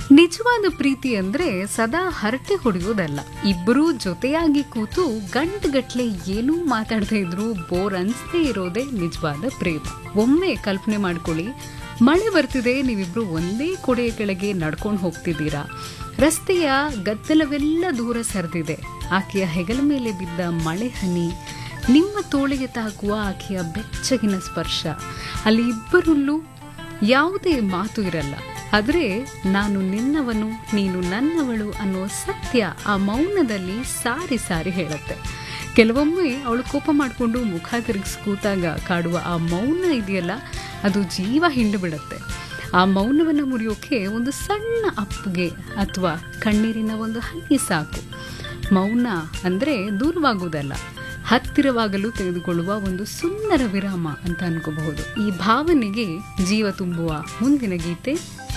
ನಿಜವಾದ ಪ್ರೀತಿ ಅಂದ್ರೆ ಸದಾ ಹರಟೆ ಹೊಡೆಯೋದಲ್ಲ ಇಬ್ಬರೂ ಜೊತೆಯಾಗಿ ಕೂತು ಗಂಟುಗಟ್ಲೆ ಏನೂ ಮಾತಾಡದೇ ಇದ್ರು ಬೋರ್ ಅನ್ಸದೇ ಇರೋದೇ ನಿಜವಾದ ಪ್ರೇಮ ಒಮ್ಮೆ ಕಲ್ಪನೆ ಮಾಡ್ಕೊಳ್ಳಿ ಮಳೆ ಬರ್ತಿದೆ ನೀವಿಬ್ರು ಒಂದೇ ಕೊಡೆಯ ಕೆಳಗೆ ನಡ್ಕೊಂಡು ಹೋಗ್ತಿದ್ದೀರಾ ರಸ್ತೆಯ ಗದ್ದಲವೆಲ್ಲ ದೂರ ಸರಿದಿದೆ ಆಕೆಯ ಹೆಗಲ ಮೇಲೆ ಬಿದ್ದ ಮಳೆ ಹನಿ ನಿಮ್ಮ ತೋಳಿಗೆ ತಾಕುವ ಆಕೆಯ ಬೆಚ್ಚಗಿನ ಸ್ಪರ್ಶ ಅಲ್ಲಿ ಇಬ್ಬರಲ್ಲೂ ಯಾವುದೇ ಮಾತು ಇರಲ್ಲ ಆದರೆ ನಾನು ನಿನ್ನವನು ನೀನು ನನ್ನವಳು ಅನ್ನೋ ಸತ್ಯ ಆ ಮೌನದಲ್ಲಿ ಸಾರಿ ಸಾರಿ ಹೇಳುತ್ತೆ ಕೆಲವೊಮ್ಮೆ ಅವಳು ಕೋಪ ಮಾಡಿಕೊಂಡು ಮುಖ ತಿರುಗಿಸಿ ಕೂತಾಗ ಕಾಡುವ ಆ ಮೌನ ಇದೆಯಲ್ಲ ಅದು ಜೀವ ಹಿಂಡು ಬಿಡುತ್ತೆ ಆ ಮೌನವನ್ನು ಮುರಿಯೋಕೆ ಒಂದು ಸಣ್ಣ ಅಪ್ಪುಗೆ ಅಥವಾ ಕಣ್ಣೀರಿನ ಒಂದು ಹನಿ ಸಾಕು ಮೌನ ಅಂದರೆ ದೂರವಾಗುವುದಲ್ಲ ಹತ್ತಿರವಾಗಲು ತೆಗೆದುಕೊಳ್ಳುವ ಒಂದು ಸುಂದರ ವಿರಾಮ ಅಂತ ಅನ್ಕೋಬಹುದು ಈ ಭಾವನೆಗೆ ಜೀವ ತುಂಬುವ ಮುಂದಿನ ಗೀತೆ